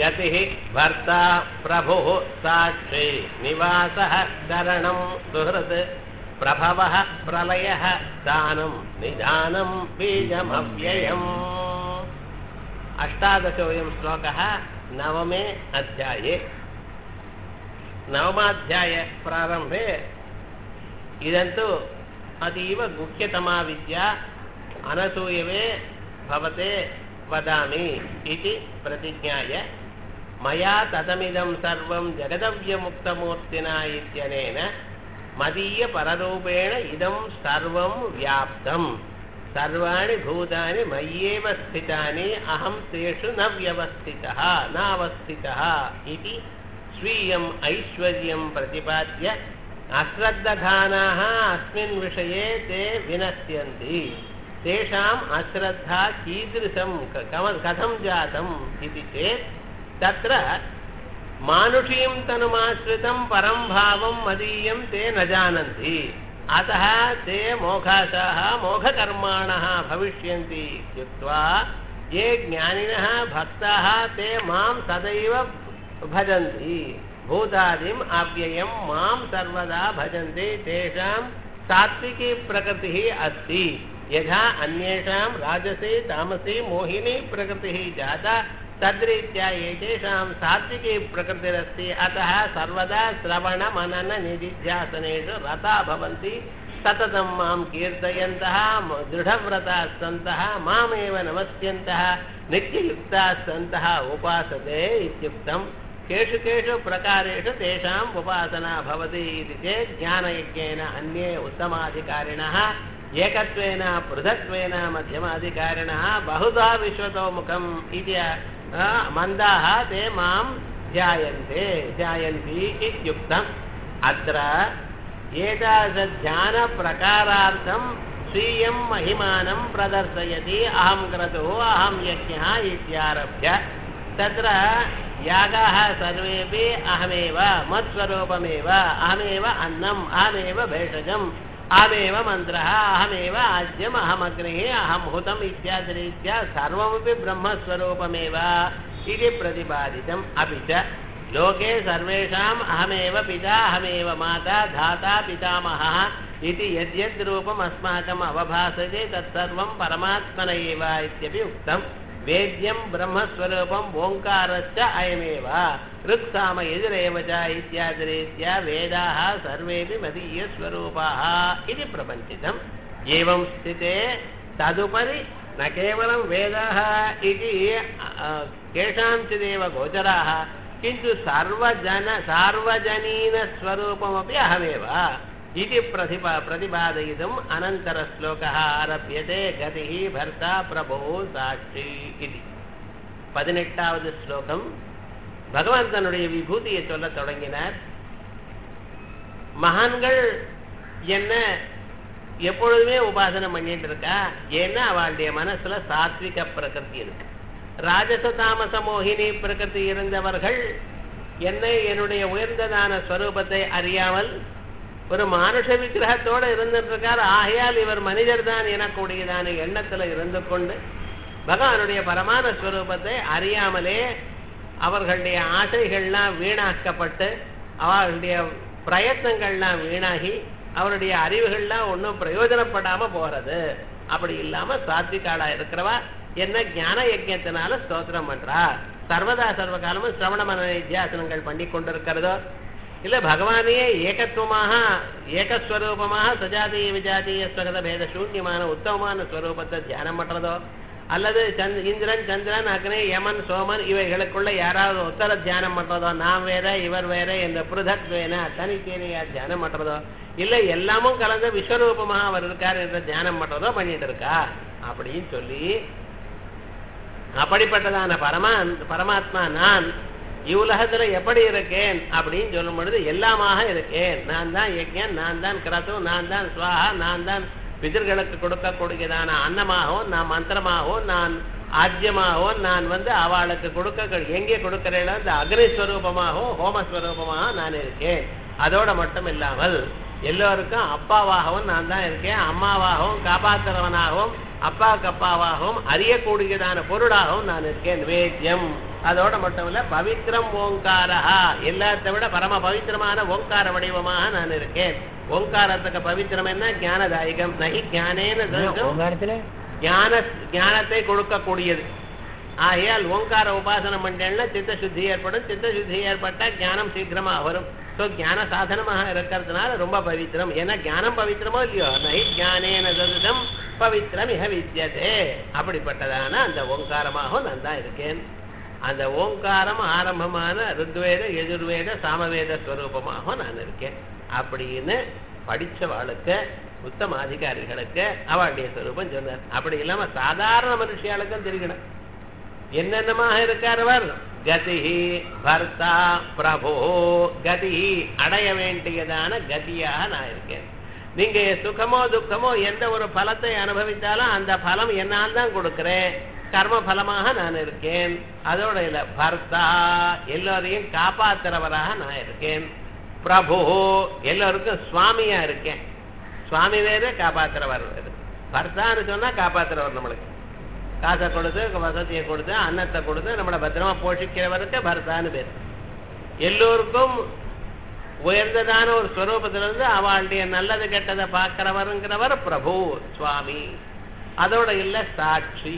गतिः भर्ता प्रभुः साक्षी निवासः शरणं सुहृत् प्रभवः प्रलयः दानं निधानं बीजमव्ययम् अष्टादशोऽयं श्लोकः नवमे अध्याये नवमाध्यायप्रारम्भे इदन्तु अतीव गुह्यतमा विद्या अनसूयवे भवते वदामि इति प्रतिज्ञाय मया तदमिदं सर्वं जगदव्यमुक्तमूर्तिना इत्यनेन मदीयपररूपेण इदं सर्वं व्याप्तम् सर्वाणि भूतानि मय्येव स्थितानि अहं तेषु न व्यवस्थितः नावस्थितः इति स्वीयम् ऐश्वर्यं प्रतिपाद्य अश्रद्धधानाः अस्मिन् विषये ते विनश्यन्ति तेषाम् अश्रद्धा कीदृशं क- कम- कथं जातम् इति चेत् तत्र मानुषीं तनुमाश्रितं परं भावं मदीयं ते न जानन्ति अतः ते मोघाशाः मोघकर्माणः भविष्यन्ति इत्युक्त्वा ये ज्ञानिनः भक्ताः ते मां सदैव भजन्ति भूतादिम् अव्ययं मां सर्वदा भजन्ति तेषां सात्विकी प्रकृतिः अस्ति यथा अन्येषां राजसी तामसी मोहिनी प्रकृतिः जाता तद्रीत्या एतेषां सात्विकी प्रकृतिरस्ति अतः सर्वदा श्रवणमनननिधिध्यासनेषु रता भवन्ति सततं मां कीर्तयन्तः म- दृढव्रताः सन्तः मामेव नमस्यन्तः नित्ययुक्ताः सन्तः उपासते इत्युक्तं केषु केषु प्रकारेषु तेषाम् उपासना भवति इति चेत् ज्ञानयज्ञेन अन्ये उत्तमाधिकारिणः एकत्वेन पृथक्त्वेन मध्यमाधिकारिणः बहुधा विश्वतोमुखम् इति अ, मन्दाः ते मां ध्यायन्ते ध्यायन्ति इत्युक्तम् अत्र एतादृशध्यानप्रकारार्थं स्वीयं महिमानं प्रदर्शयति अहं क्रतुः अहं यज्ञः इत्यारभ्य तत्र यागाः सर्वेपि अहमेव मत्स्वरूपमेव अहमेव अन्नम् अहमेव भेषजम् अहमेव मन्त्रः अहमेव आज्यम् अहमग्निः अहं हुतम् इत्यादिरीत्या सर्वमपि ब्रह्मस्वरूपमेव इति प्रतिपादितम् अपि च लोके सर्वेषाम् अहमेव पिता अहमेव माता धाता पितामहः इति यद्यद् रूपम् अस्माकम् अवभासते तत्सर्वं परमात्मन एव इत्यपि उक्तम् वेद्यं ब्रह्मस्वरूपम् ओङ्कारश्च अयमेव ऋक्साम यजुरेव च इत्यादिरीत्या वेदाः सर्वेपि मदीयस्वरूपाः इति प्रपञ्चितम् एवं स्थिते तदुपरि न केवलं वेदाः इति अ, केषाञ्चिदेव गोचराः किन्तु सर्वजन सार्वजनीनस्वरूपमपि अहमेव इति प्रतिपा प्रतिपादयितुम् अनन्तरश्लोकः आरभ्यते गतिः भर्ता प्रभुः साक्षी इति பதினெட்டாவது ஸ்லோகம் பகவான் தன்னுடைய விபூதியை சொல்ல தொடங்கினார் மகான்கள் என்ன எப்பொழுதுமே உபாசனை பண்ணிட்டு இருக்கா ஏன்னா அவளுடைய மனசுல சாத்விக பிரகிருதி இருக்கு ராஜச தாமச மோகினி பிரகிருதி இருந்தவர்கள் என்னை என்னுடைய உயர்ந்ததான ஸ்வரூபத்தை அறியாமல் ஒரு மானுஷ விக்கிரகத்தோட இருந்துட்டு இருக்கார் ஆகையால் இவர் மனிதர் தான் எனக்கூடியதான எண்ணத்துல இருந்து கொண்டு பகவானுடைய பரமான ஸ்வரூபத்தை அறியாமலே அவர்களுடைய ஆசைகள்லாம் வீணாக்கப்பட்டு அவர்களுடைய பிரயத்னங்கள்லாம் வீணாகி அவருடைய அறிவுகள்லாம் ஒன்றும் பிரயோஜனப்படாம போறது அப்படி இல்லாம சாத்விகாலா இருக்கிறவா என்ன ஞான யஜ்யத்தினால ஸ்தோத்திரம் பண்றா சர்வதா சர்வ காலமும் சிரவண மன நித்தியாசனங்கள் பண்ணி கொண்டிருக்கிறதோ இல்ல பகவானையே ஏகத்துவமாக ஏகஸ்வரூபமாக சஜாதீய விஜாதீய ஸ்வகத பேத சூன்யமான உத்தமமான ஸ்வரூபத்தை தியானம் பண்றதோ அல்லது சந்த் இந்திரன் சந்திரன் அக்னி யமன் சோமன் இவைகளுக்குள்ள யாராவது உத்தர தியானம் பண்றதோ நான் வேற இவர் வேற என்ற பிருதக் வேண தனித்தனியா தியானம் பண்றதோ இல்ல எல்லாமும் கலந்த விஸ்வரூபமாக அவர் இருக்கார் என்ற தியானம் பண்றதோ பண்ணிட்டு இருக்கா அப்படின்னு சொல்லி அப்படிப்பட்டதான பரமா பரமாத்மா நான் இவ்வுலகத்துல எப்படி இருக்கேன் அப்படின்னு சொல்லும் பொழுது எல்லாமாக இருக்கேன் நான் தான் யஜ்ஞன் நான் தான் கிரது நான் தான் சுவாகா நான் தான் பிதர்களுக்கு கொடுக்கக்கூடியதான அன்னமாகவும் நான் மந்திரமாகவும் நான் ஆஜ்யமாகவும் நான் வந்து அவளுக்கு கொடுக்க எங்கே கொடுக்கிறேனோ இந்த அக்னிஸ்வரூபமாகவும் ஹோமஸ்வரூபமாகவும் நான் இருக்கேன் அதோட மட்டும் இல்லாமல் எல்லோருக்கும் அப்பாவாகவும் நான் தான் இருக்கேன் அம்மாவாகவும் காப்பாற்றுறவனாகவும் அப்பாவுக்கு அப்பாவாகவும் அறியக்கூடியதான பொருளாகவும் நான் இருக்கேன் வேத்தியம் அதோட மட்டும் இல்ல பவித்ரம் ஓங்காரஹா எல்லாத்தை விட பரம பவித்திரமான ஓங்கார வடிவமாக நான் இருக்கேன் ஓங்காரத்துக்கு பவித்திரம் என்ன ஞானதாயகம் நகி ஞானேன தரிசனம் ஓங்காரத்துல ஞான ஞானத்தை கொடுக்கக்கூடியது ஆகையால் ஓங்கார உபாசனம் பண்ணேன்னா சித்த சுத்தி ஏற்படும் சித்த சுத்தி ஏற்பட்டா ஞானம் சீக்கிரமா வரும் ஸோ ஞான சாதனமாக இருக்கிறதுனால ரொம்ப பவித்திரம் ஏன்னா ஞானம் பவித்திரமோ இல்லையோ நை ஞானேன தரிசனம் பவித்திரம் இக வித்தியதே அப்படிப்பட்டதான அந்த ஓங்காரமாகவும் நான் தான் இருக்கேன் அந்த ஓங்காரம் ஆரம்பமான ருத்வேத எதிர்வேத சாமவேத ஸ்வரூபமாகவும் நான் இருக்கேன் அப்படின்னு படிச்சவாளுக்கு உத்தம அதிகாரிகளுக்கு அவளுடைய ஸ்வரூபம் சொன்னார் அப்படி இல்லாம சாதாரண மனுஷியாளுக்கும் தெரியணும் என்னென்னமாக இருக்கார் அவர் கதிஹி பர்த்தா பிரபு கதிஹி அடைய வேண்டியதான கதியாக நான் இருக்கேன் நீங்க சுகமோ துக்கமோ எந்த ஒரு பலத்தை அனுபவித்தாலும் அந்த பலம் என்னால் தான் கொடுக்கிறேன் கர்ம பலமாக நான் இருக்கேன் அதோட இல்ல பர்த்தா எல்லோரையும் காப்பாத்துறவராக நான் இருக்கேன் பிரபு எல்லோருக்கும் சுவாமியா இருக்கேன் சுவாமி வேறு காப்பாத்துறவர் வேறு பர்த்தான்னு சொன்னா காப்பாத்துறவர் நம்மளுக்கு காசை கொடுத்து வசதியை கொடுத்து அன்னத்தை கொடுத்து நம்மளை பத்திரமா போஷிக்கிறவருக்கு பர்த்தான்னு பேர் எல்லோருக்கும் உயர்ந்ததான ஒரு ஸ்வரூபத்திலிருந்து அவளுடைய நல்லது கெட்டதை பார்க்கிறவருங்கிறவர் பிரபு சுவாமி அதோட இல்ல சாட்சி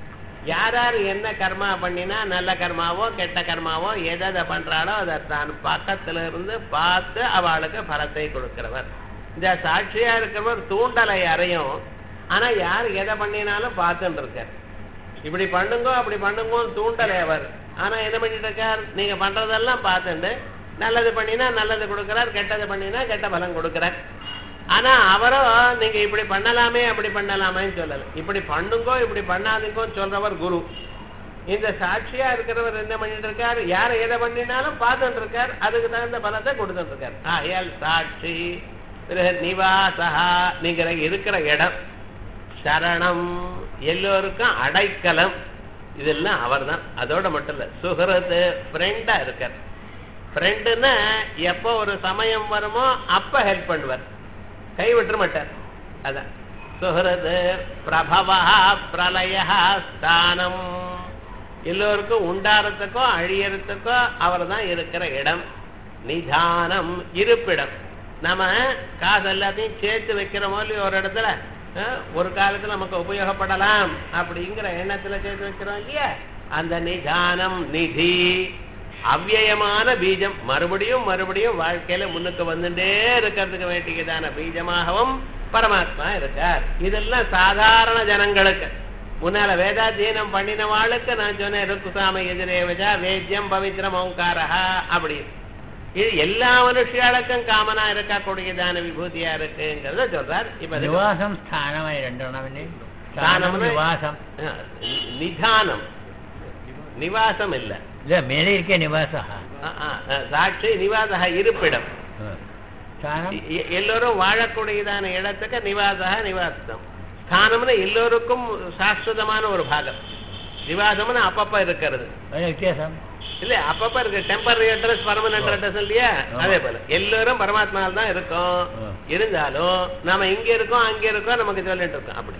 யார் யார் என்ன கர்மா பண்ணினா நல்ல கர்மாவோ கெட்ட கர்மாவோ எதை பண்றாளோ அதை தான் பக்கத்துல இருந்து பார்த்து அவளுக்கு பலத்தை கொடுக்கிறவர் இந்த சாட்சியா இருக்கிறவர் தூண்டலை அறையும் ஆனா யார் எதை பண்ணினாலும் பார்த்துட்டு இருக்கார் இப்படி பண்ணுங்க அப்படி பண்ணுங்க தூண்டலை அவர் ஆனா என்ன பண்ணிட்டு இருக்கார் நீங்க பண்றதெல்லாம் பார்த்துட்டு நல்லது பண்ணினா நல்லது கொடுக்கிறார் கெட்டது பண்ணினா கெட்ட பலன் கொடுக்கிறார் ஆனா அவரும் நீங்க இப்படி பண்ணலாமே அப்படி பண்ணலாமேன்னு சொல்லல இப்படி பண்ணுங்கோ இப்படி பண்ணாதீங்கன்னு சொல்றவர் குரு இந்த சாட்சியா இருக்கிறவர் என்ன பண்ணிட்டு இருக்கார் யார் எதை பண்ணினாலும் பார்த்துட்டு இருக்கார் அதுக்கு தகுந்த பலத்தை கொடுத்துட்டு இருக்கார் ஆயால் சாட்சி பிறகு நிவாசா நீங்க இருக்கிற இடம் சரணம் எல்லோருக்கும் அடைக்கலம் இதெல்லாம் அவர்தான் அதோட மட்டும் இல்ல சுகரது ஃப்ரெண்டா இருக்கார் ஃப்ரெண்டுன்னா எப்போ ஒரு சமயம் வருமோ அப்ப ஹெல்ப் பண்ணுவார் கை விட்டுற மாட்டார் அதான் சுஹரது பிரபவா பிரளய ஸ்தானம் எல்லோருக்கும் உண்டாரத்துக்கோ அழியறதுக்கோ அவர் தான் இருக்கிற இடம் நிதானம் இருப்பிடம் நம்ம காசு எல்லாத்தையும் சேர்த்து வைக்கிறோமோ இல்லையோ ஒரு இடத்துல அஹ், ஒரு காலத்துல நமக்கு உபயோகப்படலாம் அப்படிங்கிற எண்ணத்துல சேர்த்து வைக்கிறோம் இல்லையா அந்த நிதானம் நிதி அவ்யயமான பீஜம் மறுபடியும் மறுபடியும் வாழ்க்கையில முன்னுக்கு வந்துட்டே இருக்கிறதுக்கு வேண்டியதான பீஜமாகவும் பரமாத்மா இருக்கார் இதெல்லாம் சாதாரண ஜனங்களுக்கு முன்னால வேதாத்தியனம் பண்ணினவாளுக்கு நான் சொன்னேன் ருக்குசாம எதிரேவஜா வேத்தியம் பவித்ரம் ஓங்காரஹா அப்படி இது எல்லா மனுஷியாளுக்கும் காமனா இருக்கக்கூடியதான விபூதியா இருக்குங்கிறத சொல்றார் இப்ப அதுக்கு- நிவாசம் ஸ்தானമായി രണ്ടെണ്ണം പിന്നെ ஸ்தானம்னா- ஸ்தானம் நிவாசம் ஆ, நிதானம் நிவாசம் இல்ல இல்ல மேலே இருக்க நிவாசா ஆ, ஆ, ஆ, சாட்சி நிவாசக இருப்பிடம் ஸ்தானம் எ- எ- எல்லோரும் வாழக்கூடியதான இடத்துக்கு நிவாசக நிவாசம் ஸ்தானம்னு எல்லோருக்கும் சாஸ்வதமான ஒரு பாகம் நிவாசம்னு அப்பப்ப இருக்கிறது അതിന് വ്യത്യാസം இல்ல அப்பப்ப இருக்கு டெம்பரரி அட்ரஸ் பர்மனன்ட் அட்ரஸ் இல்லையா ஆமா. அதே போல எல்லாரும் பரமாத்மாவில் தான் இருக்கோம் ஆ. இருந்தாலும் நாம இங்க இருக்கோம் அங்க இருக்கோம் நமக்கு சொல்லிட்டு இருக்கோம் அப்படி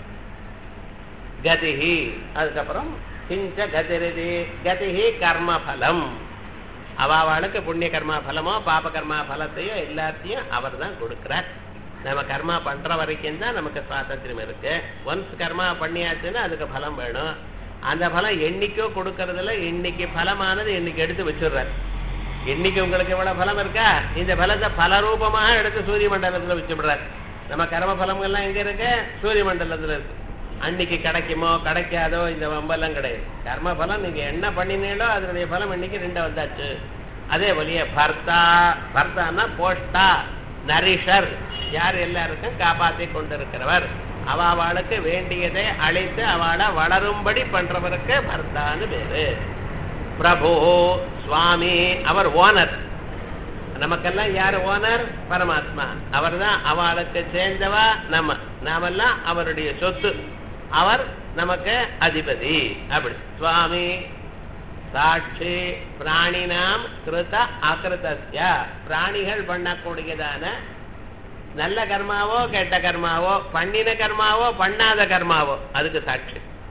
கதிஹி அதுக்கப்புறம் கிஞ்ச கதிரிதி கதிஹி கர்மபலம் அவாவாளுக்கு புண்ணிய கர்மா பலமோ பாப கர்மா பலத்தையோ எல்லாத்தையும் அவர் தான் கொடுக்கிறார் நம்ம கர்மா பண்ற வரைக்கும் தான் நமக்கு சுவாதந்திரம் இருக்கு ஒன்ஸ் கர்மா பண்ணியாச்சுன்னா அதுக்கு பலம் வேணும் அந்த பலம் என்னைக்கோ கொடுக்கறதுல இன்னைக்கு பலமானது இன்னைக்கு எடுத்து வச்சிடுறார் இன்னைக்கு உங்களுக்கு எவ்வளவு பலம் இருக்கா இந்த பலத்தை பல ரூபமாக எடுத்து சூரிய மண்டலத்துல வச்சுடுறார் நம்ம கர்ம பலங்கள்லாம் எங்க இருக்கு சூரிய மண்டலத்துல இருக்கு அன்னைக்கு கிடைக்குமோ கிடைக்காதோ இந்த வம்பெல்லாம் கிடையாது கர்ம பலம் நீங்க என்ன பண்ணினீங்களோ அதனுடைய பலம் இன்னைக்கு ரெண்டு வந்தாச்சு அதே வழிய பர்த்தா பர்த்தான்னா போஷ்டா நரிஷர் யார் எல்லாருக்கும் காப்பாத்தி கொண்டிருக்கிறவர் அவாளுக்கு வேண்டியதை அழைத்து அவளை வளரும்படி பண்றவருக்கு பர்த்தான்னு பேரு பிரபு சுவாமி அவர் ஓனர் நமக்கெல்லாம் யார் ஓனர் பரமாத்மா அவர்தான் அவளுக்கு சேர்ந்தவா நம்ம நாமெல்லாம் அவருடைய சொத்து அவர் நமக்கு அதிபதி அப்படி சுவாமி சாட்சி பிராணினாம் கிருத அகிருதஸ்ய பிராணிகள் பண்ணக்கூடியதான நல்ல கர்மாவோ கெட்ட கர்மாவோ பண்ணின கர்மாவோ பண்ணாத கர்மாவோ அதுக்கு சாட்சி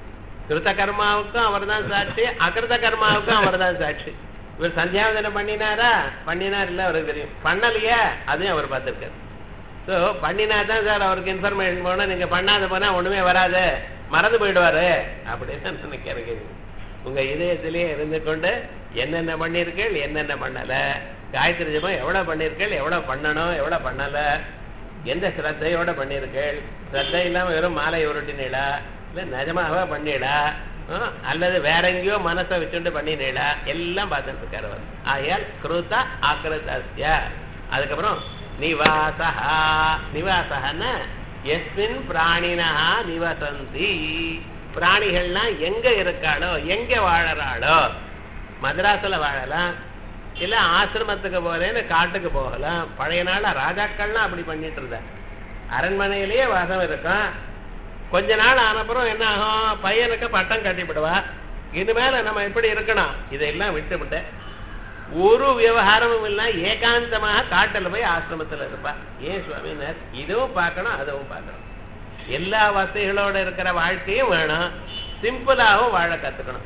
கிருத்த கர்மாவுக்கும் அவர்தான் சாட்சி அகிருத்த கர்மாவுக்கும் அவர்தான் சாட்சி இவர் சந்தியாவதனம் பண்ணினாரா பண்ணினார் இல்ல அவருக்கு தெரியும் பண்ணலையா அதையும் அவர் பார்த்திருக்காரு ஸோ பண்ணினா தான் சார் அவருக்கு இன்ஃபர்மேஷன் போனால் நீங்க பண்ணாத போனா ஒண்ணுமே வராது மறந்து போயிடுவாரு அப்படின்னு நினைக்கிறேன் உங்க இதயத்திலேயே இருந்து கொண்டு என்னென்ன பண்ணிருக்கீள் என்னென்ன பண்ணல காயத்ரி ஜபம் எவ்வளவு பண்ணிருக்கீள் எவ்வளவு பண்ணணும் எவ்வளவு பண்ணல எந்த ஸ்ரத்தையோட பண்ணிருக்கீள் ஸ்ரத்தை இல்லாம வெறும் மாலை உருட்டினீளா இல்ல நிஜமாவா பண்ணிடா அல்லது வேற எங்கேயோ மனசை வச்சுட்டு பண்ணினீளா எல்லாம் பார்த்துட்டு இருக்காரு அவர் ஆயால் கிருத ஆக்கிருத்திய அதுக்கப்புறம் நிவாசகா நிவாசகன்னா எஸ்மின் பிராணினா நிவசந்தி பிராணிகள்லாம் எங்க இருக்காளோ எங்க வாழறாளோ மദ്രാஸ்ல வாழலாம் இல்ல ஆசிரமத்துக்கு போறேன்னு காட்டுக்கு போகலாம் பழைய நாள்ல ராஜாக்கள்லாம் அப்படி பண்ணிட்டு இருந்தா அரண்மனையிலேயே வாசம் இருக்கும் கொஞ்ச நாள் ஆனப்புறம் என்ன ஆகும் பையனுக்கு பட்டம் கட்டிவிடுவா இனிமேல நம்ம எப்படி இருக்கணும் இதையெல்லாம் விட்டுவிட்டு ஒரு விவகாரமும் இல்ல ஏகாந்தமாக காட்டுல போய் ஆசிரமத்துல இருப்பா ஏன் சுவாமினர் இதுவும் பார்க்கணும் அதுவும் பார்க்கணும் எல்லா வசதிகளோட இருக்கிற வாழ்க்கையும் வேணும் சிம்பிளாகவும் வாழ கத்துக்கணும்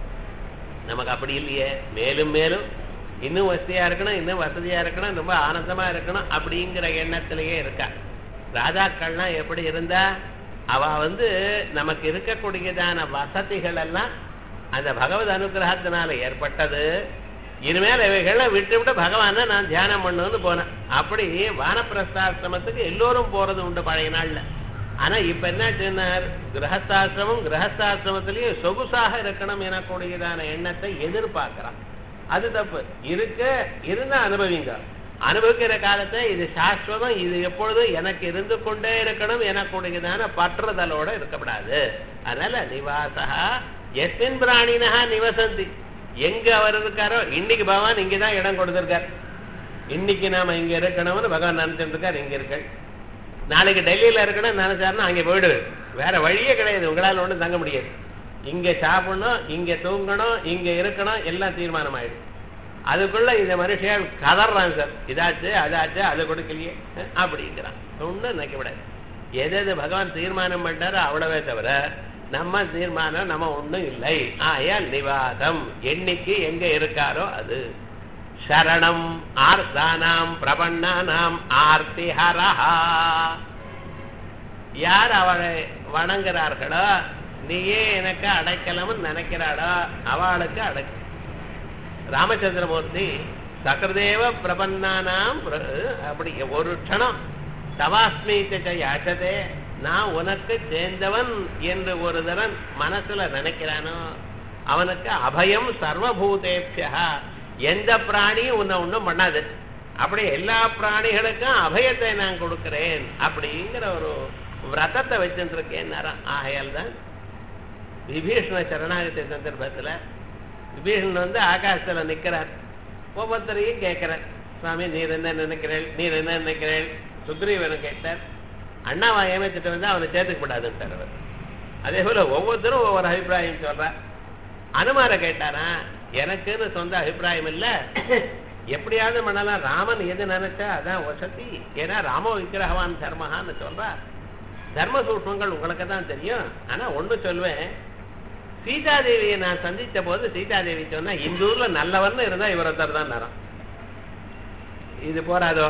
நமக்கு அப்படி இல்லையே மேலும் மேலும் இன்னும் வசதியா இருக்கணும் இன்னும் வசதியா இருக்கணும் ரொம்ப ஆனந்தமா இருக்கணும் அப்படிங்கிற எண்ணத்திலேயே இருக்கா ராஜாக்கள்லாம் எப்படி இருந்தா அவ வந்து நமக்கு இருக்கக்கூடியதான வசதிகள் எல்லாம் அந்த பகவத் அனுகிரகத்தினால ஏற்பட்டது இனிமேல் இவைகளை விட்டு விட்டு பகவான நான் தியானம் பண்ணுன்னு போனேன் அப்படி வானப்பிரஸ்தாசிரமத்துக்கு எல்லோரும் போறது உண்டு பழைய நாள்ல ஆனா இப்ப என்ன சொன்னார் கிரகஸ்தாசிரமம் கிரகஸ்தாசிரமத்திலேயே சொகுசாக இருக்கணும் எனக்கூடியதான எண்ணத்தை எதிர்பார்க்கிறான் அது தப்பு இருக்க இருந்தா அனுபவிங்க அனுபவிக்கிற காலத்தை இது சாஸ்வதம் இது எப்பொழுதும் எனக்கு இருந்து கொண்டே இருக்கணும் எனக்கூடியதான பற்றுதலோட இருக்கப்படாது அதனால நிவாசகா எஸ்மின் பிராணினா நிவசந்தி எங்க அவர் இருக்காரோ இன்னைக்கு பகவான் இங்கதான் இடம் கொடுத்திருக்கார் இன்னைக்கு நாம இங்க இருக்கணும்னு பகவான் நினைச்சிட்டு இருக்கார் இங்க இருக்க நாளைக்கு டெல்லியில இருக்கணும் நினைச்சாருன்னா அங்க போயிடுவேன் வேற வழியே கிடையாது உங்களால ஒண்ணும் தங்க முடியாது இங்க சாப்பிடணும் இங்க தூங்கணும் இங்க இருக்கணும் எல்லாம் தீர்மானம் ஆயிடும் அதுக்குள்ள இந்த மனுஷன் கதறான் சார் இதாச்சு அதாச்சு அதை கொடுக்கலையே அப்படிங்கிறான் ஒன்றும் நினைக்க விடாது எது எது பகவான் தீர்மானம் பண்ணாரோ அவ்வளவே தவிர நம்ம தீர்மானம் நம்ம ஒண்ணும் இல்லை ஆயால் நிவாதம் என்னைக்கு எங்க இருக்காரோ அது சரணம் ஆர்த்தானாம் பிரபன்னானாம் ஆர்த்திஹரஹா யார் அவளை வணங்குறார்களோ நீயே எனக்கு அடைக்கலம்னு நினைக்கிறாளோ அவளுக்கு அடை ராமச்சந்திரமூர்த்தி சக்கரதேவ பிரபன்னானாம் அப்படி ஒரு க்ஷணம் தவாஸ்மீச்ச யாச்சதே நான் உனக்கு சேர்ந்தவன் என்று ஒரு தரன் மனசுல நினைக்கிறானோ அவனுக்கு அபயம் சர்வபூதேபியா எந்த பிராணியும் உன்னை ஒன்றும் பண்ணாது அப்படி எல்லா பிராணிகளுக்கும் அபயத்தை நான் கொடுக்கிறேன் அப்படிங்கிற ஒரு விரதத்தை வச்சுட்டு இருக்கேன் ஆகையால் தான் விபீஷண சரணாகதி சந்தர்ப்பத்துல விபீஷன் வந்து ஆகாசத்துல நிக்கிறார் ஒவ்வொருத்தரையும் கேட்கிறார் சுவாமி நீர் என்ன நினைக்கிறேன் நீர் என்ன நினைக்கிறேன் சுக்ரீவனை கேட்டார் அண்ணாவா ஏமாத்திட்டு வந்து அவனை சேர்த்துக்கப்படாதுன்ட்டார் அவர் அதே போல ஒவ்வொருத்தரும் ஒவ்வொரு அபிப்பிராயம் சொல்றார் அனுமார கேட்டாரா எனக்குன்னு சொந்த அபிப்பிராயம் இல்ல எப்படியாவது பண்ணலாம் ராமன் எது நினைச்சா அதான் வசதி ஏன்னா ராம விக்கிரகவான் தர்மஹான்னு சொல்றா தர்ம சூட்சங்கள் உங்களுக்கு தான் தெரியும் ஆனா ஒண்ணு சொல்வேன் சீதாதேவியை நான் சந்திச்ச போது சீதாதேவி சொன்னா இந்த ஊர்ல நல்லவர்னு இருந்தா இவர் ஒருத்தர் தான் நேரம் இது போறாதோ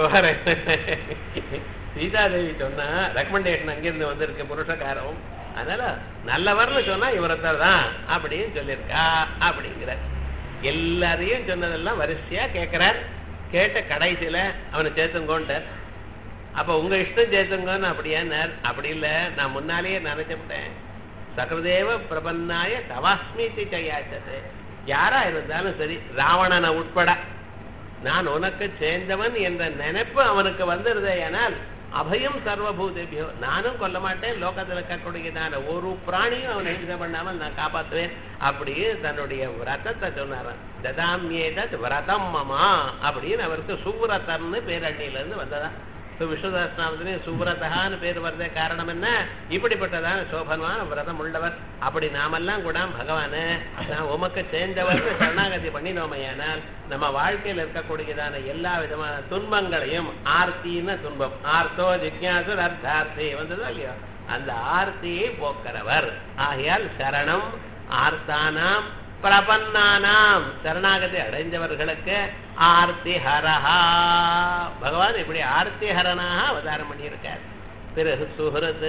சீதாதேவி சொன்னா ரெக்கமெண்டேஷன் அங்கிருந்து வந்திருக்கு புருஷகாரம் அதனால நல்லவர்னு சொன்னா இவரத்தர் தான் அப்படின்னு சொல்லியிருக்கா அப்படிங்கிற எல்லாரையும் சொன்னதெல்லாம் வரிசையா கேட்கிறார் கேட்ட கடைசியில அவனை சேர்த்துங்கோன்ட்டார் அப்ப உங்க இஷ்டம் சேர்த்துங்கன்னு அப்படியானார் அப்படி இல்ல நான் முன்னாலேயே நினைச்சுட்டேன் சகதேவ பிரபன்னாய தவாஸ்மீதி கையாச்சது யாரா இருந்தாலும் சரி ராவணனை உட்பட நான் உனக்கு சேர்ந்தவன் என்ற நினைப்பு அவனுக்கு வந்துருதே ஆனால் அபயம் சர்வபூதேபியோ நானும் கொல்ல மாட்டேன் லோகத்தில் இருக்கக்கூடியதான ஒரு பிராணியும் அவனை இது பண்ணாமல் நான் காப்பாற்றுவேன் அப்படியே தன்னுடைய விரதத்தை சொன்னாராம் ததாமியேதத் விரதம் மமா அப்படின்னு அவருக்கு சுவ்ரதம்னு பேரண்ணில இருந்து வந்ததா விஸ்வதாஸ்நாமத்திலையும் சுவ்ரதகான்னு பேர் வருதே காரணம் என்ன இப்படிப்பட்டதான சோபனமான விரதம் உள்ளவர் அப்படி நாமெல்லாம் கூட பகவானு நான் உமக்கு சேர்ந்தவர் சரணாகதி பண்ணினோமையானால் நம்ம வாழ்க்கையில் இருக்கக்கூடியதான எல்லா விதமான துன்பங்களையும் ஆர்த்தின்னு துன்பம் ஆர்த்தோ ஜிக்யாசு அர்த்தார்த்தி வந்ததா இல்லையா அந்த ஆர்த்தியை போக்கிறவர் ஆகையால் சரணம் ஆர்த்தானாம் பிரபன்னானாம் சரணாகதி அடைந்தவர்களுக்கு ஆர்த்தி ஹரஹா பகவான் இப்படி ஆர்த்தி ஹரனாக அவதாரம் பண்ணியிருக்கார் பிறகு சுஹൃത്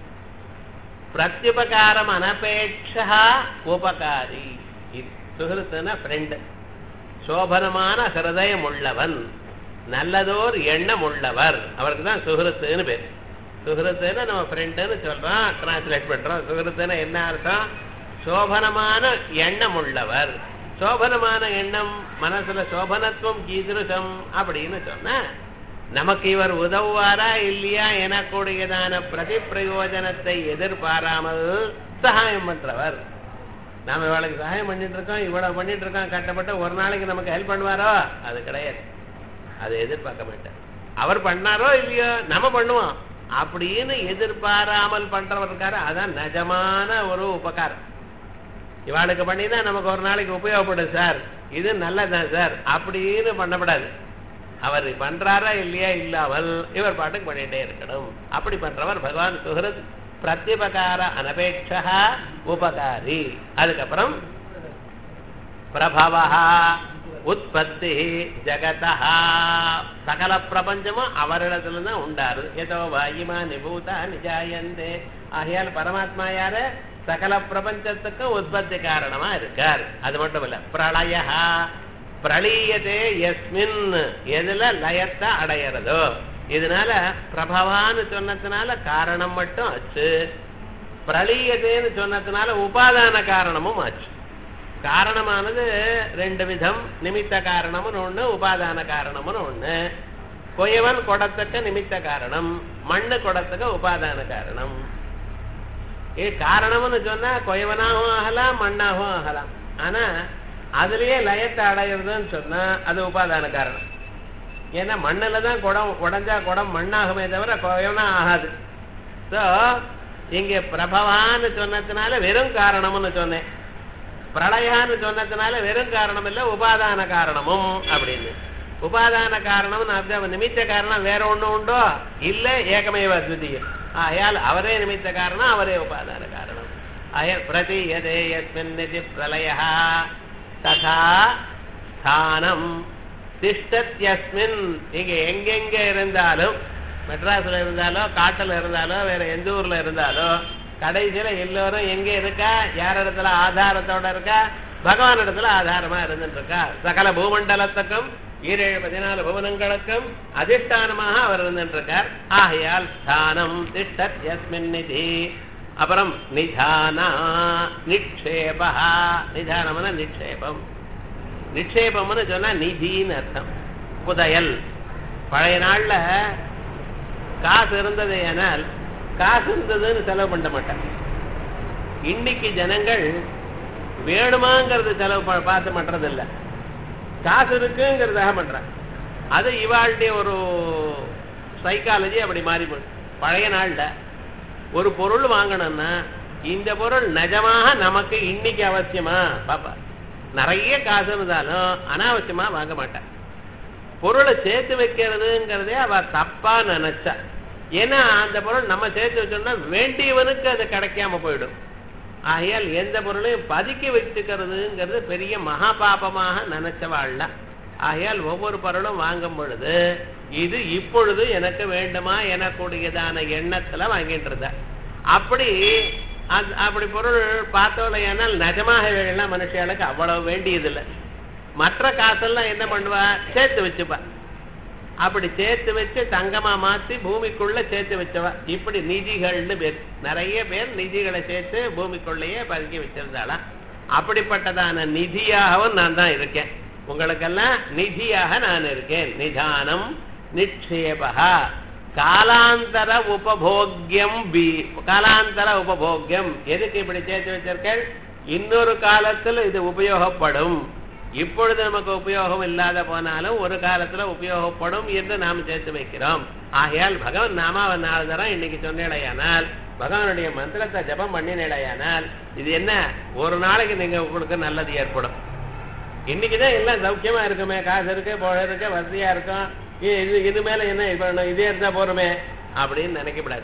பிரத்யுபகாரம் அனபேட்சா உபகாரி சுஹൃத்துனா ஃப்ரெண்டு சோபனமான ஹிருதயம் உள்ளவன் நல்லதோர் எண்ணம் உள்ளவர் அவருக்கு தான் சுஹൃத்துன்னு பேர் சுஹൃத்துன்னு நம்ம ஃப்ரெண்டுன்னு சொல்றோம் டிரான்ஸ்லேட் பண்றோம் சுஹൃத்துன்னு என்ன அர்த்தம் சோபனமான எண்ணம் உள்ளவர் சோபனமான எண்ணம் மனசுல சோபனத்துவம் கீதிருஷம் அப்படின்னு சொன்னா நமக்கு இவர் உதவுவாரா இல்லையா எனக்கூடியதான பிரதி பிரயோஜனத்தை எதிர்பாராமல் சகாயம் பண்றவர் நாம இவளுக்கு சகாயம் பண்ணிட்டு இருக்கோம் இவ்வளவு பண்ணிட்டு இருக்கோம் கட்டப்பட்ட ஒரு நாளைக்கு நமக்கு ஹெல்ப் பண்ணுவாரோ அது கிடையாது அதை எதிர்பார்க்க மாட்டார் அவர் பண்ணாரோ இல்லையோ நம்ம பண்ணுவோம் அப்படின்னு எதிர்பாராமல் பண்றவர் இருக்காரு அதான் நிஜமான ஒரு உபகாரம் இவாளுக்கு பண்ணினா நமக்கு ஒரு நாளைக்கு உபயோகப்படும் சார் இது நல்லதுதான் சார் அப்படின்னு பண்ணப்படாது அவர் பண்றாரா இல்லையா இல்லாமல் இவர் பாட்டுக்கு பண்ணிட்டே இருக்கணும் அப்படி பண்றவர் பகவான் சுஹரத் பிரத்யுபகார அனபேட்சா உபகாரி அதுக்கப்புறம் பிரபவா உற்பத்தி ஜகதா சகல பிரபஞ்சமும் அவரிடத்துல தான் உண்டாரு ஏதோ வாயுமா நிபூதா நிஜாயந்தே ஆகையால் பரமாத்மா யாரு சகல பிரபஞ்சத்துக்கும் உற்பத்தி காரணமா இருக்கார் அது மட்டும் இல்ல பிரளய பிரளீயதே எஸ்மின் எதுல லயத்தை அடையிறதோ இதனால பிரபவான்னு சொன்னதுனால காரணம் மட்டும் ஆச்சு பிரளீயதேன்னு சொன்னதுனால உபாதான காரணமும் ஆச்சு காரணமானது ரெண்டு விதம் நிமித்த காரணம்னு ஒண்ணு உபாதான காரணம்னு ஒண்ணு கொயவன் குடத்துக்கு நிமித்த காரணம் மண்ணு குடத்துக்கு உபாதான காரணம் இது காரணம்னு சொன்னா கொயவனாகவும் ஆகலாம் மண்ணாகவும் ஆகலாம் ஆனா அதுலயே லயத்தை அடையிறதுன்னு சொன்னா அது உபாதான காரணம் ஏன்னா மண்ணுல தான் குடம் உடஞ்சா குடம் மண்ணாகுமே தவிர கொயவனா ஆகாது ஸோ இங்க பிரபவான்னு சொன்னதுனால வெறும் காரணம்னு சொன்னேன் பிரளயான்னு சொன்னதுனால வெறும் காரணம் இல்ல உபாதான காரணமும் அப்படின்னு உபாதான காரணம் அர்த்தம் நிமித்த காரணம் வேற ஒண்ணு உண்டோ இல்ல ஏகமேவ அத்விதீயம் ஆயால் அவரே நிமித்த காரணம் அவரே உபாதான காரணம் அய பிரதீயதே யஸ்மின் நிதி பிரளய ததா ஸ்தானம் திஷ்டத்யஸ்மின் நீங்க எங்கெங்க இருந்தாலும் மெட்ராஸ்ல இருந்தாலோ காட்டுல இருந்தாலோ வேற எந்த ஊர்ல இருந்தாலோ கடைசியில எல்லோரும் எங்க இருக்கா யார் இடத்துல ஆதாரத்தோட இருக்கா பகவான் இடத்துல ஆதாரமா இருந்துட்டு இருக்கா சகல பூமண்டலத்துக்கும் ஈரேழு பதினாலு புவனங்களுக்கும் அதிஷ்டானமாக அவர் இருந்துட்டு இருக்கார் ஆகையால் ஸ்தானம் திஷ்டத் யஸ்மின் நிதி அப்புறம் நிதானா நிக்ஷேபா நிதானம்னா நிக்ஷேபம் நிக்ஷேபம்னு சொன்னா நிதின்னு அர்த்தம் புதையல் பழைய நாள்ல காசு இருந்தது ஏனால் காசு இருந்ததுன்னு செலவு பண்ண மாட்டாங்க இன்னைக்கு ஜனங்கள் வேணுமாங்கிறது செலவு ப- பார்த்து பண்றது இல்ல காசு இருக்குங்கிறதாக பண்றாங்க அது இவாளுடைய ஒரு சைக்காலஜி அப்படி மாறி போயிடுது பழைய நாள்ல ஒரு பொருள் வாங்கணும்னா இந்த பொருள் நிஜமாக நமக்கு இன்னைக்கு அவசியமா பாப்பா நிறைய காசு இருந்தாலும் அனாவசியமா வாங்க மாட்டேன் பொருளை சேர்த்து வைக்கிறதுங்கிறதே அவ தப்பா நினைச்சா ஏன்னா அந்த பொருள் நம்ம சேர்த்து வச்சோம்னா வேண்டியவனுக்கு அது கிடைக்காம போயிடும் ஆகையால் எந்த பொருளையும் பதுக்கி வச்சுக்கிறதுங்கிறது பெரிய மகா பாபமாக நினைச்சவாள்ல ஆகையால் ஒவ்வொரு பொருளும் வாங்கும் பொழுது இது இப்பொழுது எனக்கு வேண்டுமா எனக்கூடியதான எண்ணத்துல வாங்கிட்டு இருந்த அப்படி அது- அப்படி பொருள் பார்த்தோலையானால் நிஜமாக வேணும்னா மனுஷர்களுக்கு அவ்வளவு வேண்டியதில்லை மற்ற காசெல்லாம் என்ன பண்ணுவா சேர்த்து வச்சுப்பா அப்படி சேர்த்து வச்சு தங்கமா மாத்தி பூமிக்குள்ள சேர்த்து வச்சவா இப்படி நிதிகள்னு பேர் நிறைய பேர் நிதிகளை சேர்த்து பூமிக்குள்ளேயே பதுக்கி வச்சிருந்தாளாம் அப்படிப்பட்டதான நிதியாகவும் நான் தான் இருக்கேன் உங்களுக்கெல்லாம் நிதியாக நான் இருக்கேன் நிதானம் நிக்ஷேபா காலாந்தர உபபோக்கியம் பி காலாந்தர உபபோக்கியம் எதுக்கு இப்படி சேர்த்து வச்சிருக்கேன் இன்னொரு காலத்தில் இது உபயோகப்படும் இப்பொழுது நமக்கு உபயோகம் இல்லாத போனாலும் ஒரு காலத்துல உபயோகப்படும் என்று நாம் சேர்த்து வைக்கிறோம் ஆகையால் பகவான் நாமாவ நாலு தரம் இன்னைக்கு சொன்னேடையானால் பகவானுடைய மந்திரத்தை ஜபம் பண்ணினேடையானால் இது என்ன ஒரு நாளைக்கு நீங்க உங்களுக்கு நல்லது ஏற்படும் இன்னைக்குதான் எல்லாம் சௌக்கியமா இருக்குமே காசு இருக்கு போல இருக்கு வசதியா இருக்கும் இ- இது இது மேல என்ன இது பண்ணணும் இதே இருந்தா போறோமே அப்படின்னு நினைக்கப்படாது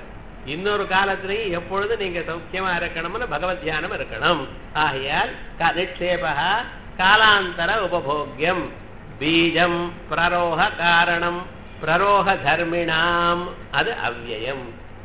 இன்னொரு காலத்திலையும் எப்பொழுதும் நீங்க சௌக்கியமா இருக்கணும்னு பகவத் தியானம் இருக்கணும் ஆகையால் க- நிக்ஷேபா காலாந்தர உபபோக்கியம் பீஜம் பிரரோக காரணம் பிரரோக தர்மிணாம் அது அவ்யயம்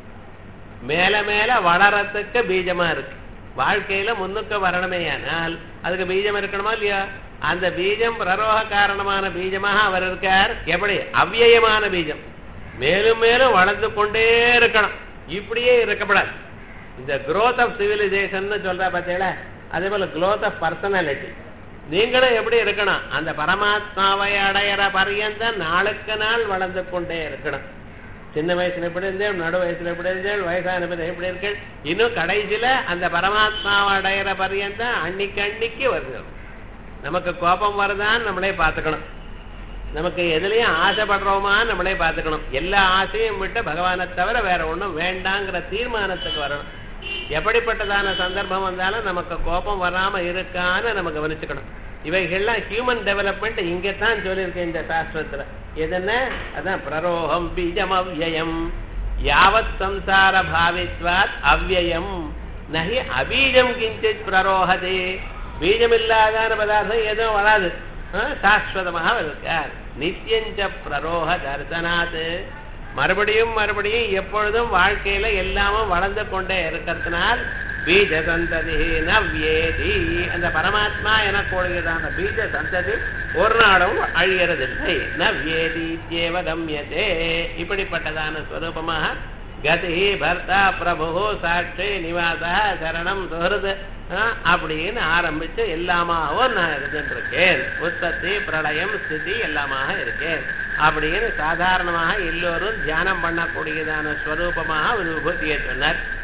மேல மேல வளரத்துக்கு பீஜமா இருக்கு வாழ்க்கையில முன்னுக்கு வரணுமேயானால் அதுக்கு பீஜம் இருக்கணுமா இல்லையா அந்த பீஜம் பிரரோக காரணமான பீஜமாக அவர் இருக்கார் எப்படி அவ்யயமான பீஜம் மேலும் மேலும் வளர்ந்து கொண்டே இருக்கணும் இப்படியே இருக்கப்படாது இந்த growth ஆஃப் சிவிலைசேஷன் சொல்றா பார்த்தீங்களா அதே போல growth ஆஃப் பர்சனாலிட்டி நீங்களும் எப்படி இருக்கணும் அந்த பரமாத்மாவை அடையிற பரியந்தம் நாளுக்கு நாள் வளர்ந்து கொண்டே இருக்கணும் சின்ன வயசுல எப்படி இருந்தேன் நடு வயசுல எப்படி இருந்தேன் வயசான பிறகு எப்படி இருக்கேன் இன்னும் கடைசியில அந்த பரமாத்மாவை அடையிற பரியந்தம் அன்னைக்கு அன்னைக்கு வருது நமக்கு கோபம் வருதான்னு நம்மளே பார்த்துக்கணும் நமக்கு எதுலயும் ஆசைப்படுறோமா நம்மளே பார்த்துக்கணும் எல்லா ஆசையும் விட்டு பகவானை தவிர வேற ஒண்ணும் வேண்டாங்கிற தீர்மானத்துக்கு வரணும் எப்படிப்பட்டதான சந்தர்ப்பம் வந்தாலும் நமக்கு கோபம் வராம இருக்கான்னு நம்ம கவனிச்சுக்கணும் இவைகள்லாம் ஹியூமன் டெவலப்மெண்ட் இங்கத்தான் சொல்லியிருக்கேன் இந்த சாஸ்திரத்துல எதுன்னா அதான் பிரரோகம் பீஜம் அவ்யயம் யாவத் சம்சார பாவித்வாத் அவ்யயம் நகி அபீஜம் கிஞ்சித் பிரரோகதே பீஜம் இல்லாதான பதார்த்தம் எதுவும் வராது ஆ, சாஸ்வதமாக இருக்கார் நித்தியஞ்ச பிரரோக தர்சனாத் மறுபடியும் மறுபடியும் எப்பொழுதும் வாழ்க்கையில எல்லாமும் வளர்ந்து கொண்டே இருக்கிறதுனால் பீஜ சந்ததி நவ்யேதி அந்த பரமாத்மா எனக்கூடியதான பீஜ சந்ததி ஒரு நாளும் அழியறதில்லை நவ்யேதி இத்யேவ கம்யதே இப்படிப்பட்டதான ஸ்வரூபமாக கதி பர்த்தா பிரபு சாட்சி நிவாசா சரணம் சுஹൃത് அப்படின்னு ஆரம்பிச்சு எல்லாமாவும் நான் இருந்துருக்கேன் உற்பத்தி பிரளயம் ஸ்திதி எல்லாமாக இருக்கேன் அப்படின்னு சாதாரணமாக எல்லோரும் தியானம் பண்ணக்கூடியதான ஸ்வரூபமாக ஒரு விபூதியை சொன்னார்